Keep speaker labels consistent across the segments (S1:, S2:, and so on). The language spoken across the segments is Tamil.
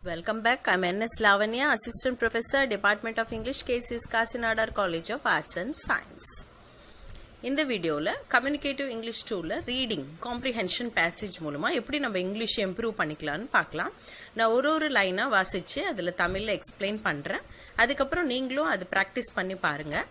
S1: Welcome back. I'm N.S. Lavanya, Assistant Professor, Department of English, KCS Kasinadar College of Arts and Science. இந்த வீடியோவில் கம்யூனிகேட்டிவ் இங்கிலீஷ் டூவில் ரீடிங் காம்ப்ரிஹென்ஷன் பேசேஜ் மூலமாக எப்படி நம்ம இங்கிலீஷ் இம்ப்ரூவ் பண்ணிக்கலாம்னு பார்க்கலாம் நான் ஒரு ஒரு லைனாக வாசித்து அதில் தமிழில் எக்ஸ்பிளைன் பண்ணுறேன் அதுக்கப்புறம் நீங்களும் அது ப்ராக்டிஸ் பண்ணி பாருங்கள்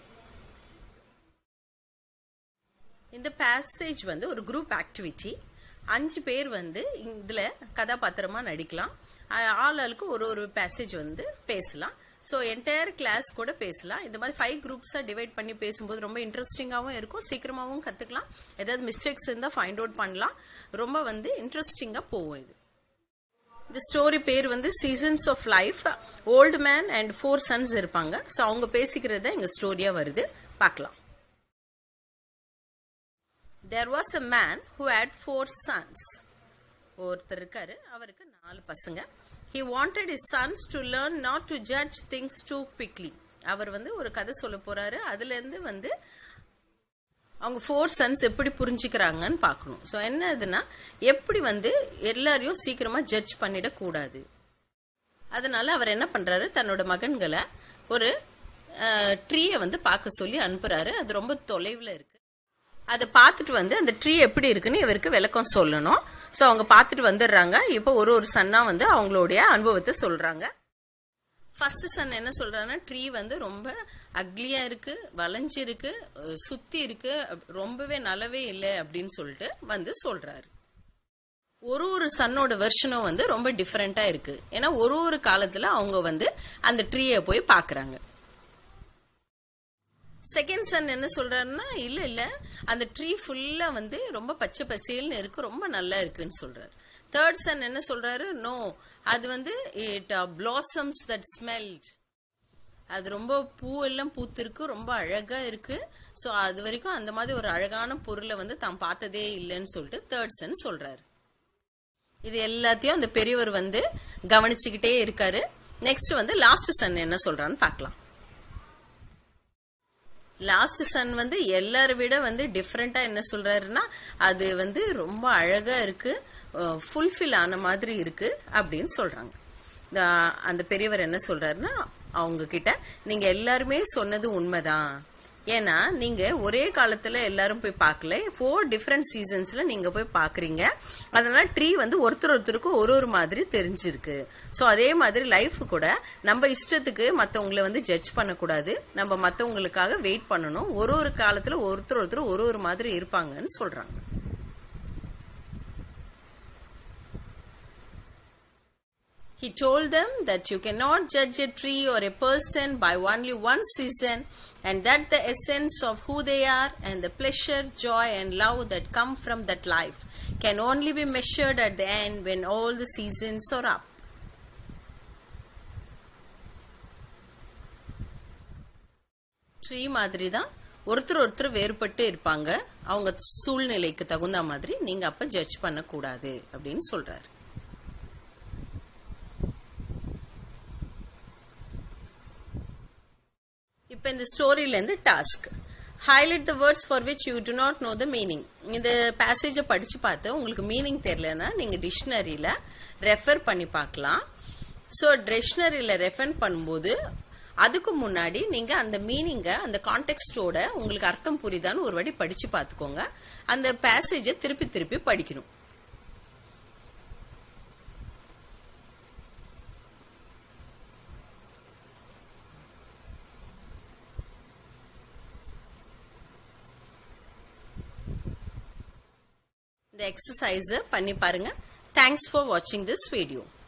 S1: இந்த பேசேஜ் வந்து ஒரு குரூப் ஆக்டிவிட்டி அஞ்சு பேர் வந்து இதில் கதாபாத்திரமா நடிக்கலாம் ஆள் ஆளுக்கு ஒரு ஒரு பேசேஜ் வந்து பேசலாம் ஸோ என்டையர் கிளாஸ் கூட பேசலாம் இந்த மாதிரி ஃபைவ் குரூப்ஸாக டிவைட் பண்ணி பேசும்போது ரொம்ப இன்ட்ரெஸ்டிங்காகவும் இருக்கும் சீக்கிரமாகவும் கற்றுக்கலாம் ஏதாவது மிஸ்டேக்ஸ் இருந்தால் ஃபைண்ட் அவுட் பண்ணலாம் ரொம்ப வந்து இன்ட்ரெஸ்டிங்காக போகும் இது இந்த ஸ்டோரி பேர் வந்து seasons of life old man and four sons இருப்பாங்க ஸோ அவங்க பேசிக்கிறது தான் எங்கள் ஸ்டோரியாக வருது பார்க்கலாம் there was a man who had four sons ஒருத்தர் இருக்காரு அவருக்கு நாலு பசங்க he wanted his sons to learn not to judge things too quickly அவர் வந்து ஒரு கதை சொல்ல போறாரு அதுலேருந்து வந்து அவங்க ஃபோர் சன்ஸ் எப்படி புரிஞ்சுக்கிறாங்கன்னு பார்க்கணும் ஸோ என்ன இதுன்னா எப்படி வந்து எல்லாரையும் சீக்கிரமா ஜட்ஜ் பண்ணிடக்கூடாது அதனால அவர் என்ன பண்றாரு தன்னோட மகன்களை ஒரு ட்ரீயை வந்து பார்க்க சொல்லி அனுப்புறாரு அது ரொம்ப தொலைவில் இருக்கு அதை பார்த்துட்டு வந்து அந்த ட்ரீ எப்படி இருக்குன்னு இவருக்கு விளக்கம் சொல்லணும் ஸோ அவங்க பார்த்துட்டு வந்துடுறாங்க இப்போ ஒரு ஒரு சன்னா வந்து அவங்களுடைய அனுபவத்தை சொல்றாங்க ஃபர்ஸ்ட் சன் என்ன சொல்றாங்கன்னா ட்ரீ வந்து ரொம்ப அக்லியா இருக்கு வளைஞ்சு இருக்கு சுத்தி இருக்கு ரொம்பவே நல்லாவே இல்லை அப்படின்னு சொல்லிட்டு வந்து சொல்றாரு ஒரு ஒரு சன்னோட வெர்ஷனும் வந்து ரொம்ப டிஃப்ரெண்டா இருக்கு ஏன்னா ஒரு ஒரு காலத்துல அவங்க வந்து அந்த ட்ரீயை போய் பாக்குறாங்க செகண்ட் சன் என்ன சொல்றாருன்னா இல்ல இல்ல அந்த ட்ரீ ஃபுல்லா வந்து ரொம்ப பச்சை பசேல்னு இருக்கு ரொம்ப நல்லா இருக்குன்னு சொல்றாரு தேர்ட் சன் என்ன சொல்றாரு நோ அது வந்து இட் பிளாசம்ஸ் தட் ஸ்மெல்ட் அது ரொம்ப பூ எல்லாம் பூத்திருக்கு ரொம்ப அழகா இருக்கு ஸோ அது வரைக்கும் அந்த மாதிரி ஒரு அழகான பொருளை வந்து தான் பார்த்ததே இல்லைன்னு சொல்லிட்டு தேர்ட் சன் சொல்றாரு இது எல்லாத்தையும் அந்த பெரியவர் வந்து கவனிச்சுக்கிட்டே இருக்காரு நெக்ஸ்ட் வந்து லாஸ்ட் சன் என்ன சொல்றான்னு பார்க்கலாம் லாஸ்ட் சன் வந்து எல்லாரை விட வந்து டிஃப்ரெண்டா என்ன சொல்றாருன்னா அது வந்து ரொம்ப அழகா இருக்கு ஃபுல்ஃபில் ஆன மாதிரி இருக்கு அப்படின்னு சொல்றாங்க அந்த பெரியவர் என்ன சொல்றாருன்னா அவங்க கிட்ட நீங்க எல்லாருமே சொன்னது உண்மைதான் ஏன்னா நீங்க ஒரே காலத்துல எல்லாரும் போய் பார்க்கல ஃபோர் டிஃப்ரெண்ட் சீசன்ஸ்ல நீங்க போய் பாக்குறீங்க அதனால ட்ரீ வந்து ஒருத்தர் ஒருத்தருக்கும் ஒரு ஒரு மாதிரி தெரிஞ்சிருக்கு ஸோ அதே மாதிரி லைஃப் கூட நம்ம இஷ்டத்துக்கு மற்றவங்களை வந்து ஜட்ஜ் பண்ணக்கூடாது நம்ம மற்றவங்களுக்காக வெயிட் பண்ணணும் ஒரு ஒரு காலத்துல ஒருத்தர் ஒருத்தர் ஒரு ஒரு மாதிரி இருப்பாங்கன்னு சொல்றாங்க He told them that you cannot judge a tree or a person by only one season, and that the essence of who they are and the pleasure, joy, and love that come from that life can only be measured at the end when all the seasons are up. Tree மாதிரி தான் ஒருத்தர் ஒருத்தர் வேறுபட்டு இருப்பாங்க அவங்க சூழ்நிலைக்கு தகுந்த மாதிரி நீங்க அப்ப ஜட்ஜ் பண்ணக்கூடாது அப்படின்னு சொல்றாரு இப்போ இந்த ஸ்டோரியிலேருந்து task highlight the words for which you do not know the meaning இந்த பேசேஜை படித்து பார்த்து உங்களுக்கு மீனிங் தெரியலன்னா நீங்கள் டிக்ஷனரியில் ரெஃபர் பண்ணி பார்க்கலாம் ஸோ டிக்ஷனரியில் ரெஃபர் பண்ணும்போது அதுக்கு முன்னாடி நீங்கள் அந்த மீனிங்கை அந்த கான்டெக்ஸ்டோட உங்களுக்கு அர்த்தம் புரியுதான்னு ஒரு வாட்டி படித்து பார்த்துக்கோங்க அந்த பேசேஜை திருப்பி திருப்பி படிக்கணும் இந்த எக்ஸசைஸை பண்ணி பாருங்க தேங்க்ஸ் ஃபார் வாட்சிங் திஸ் வீடியோ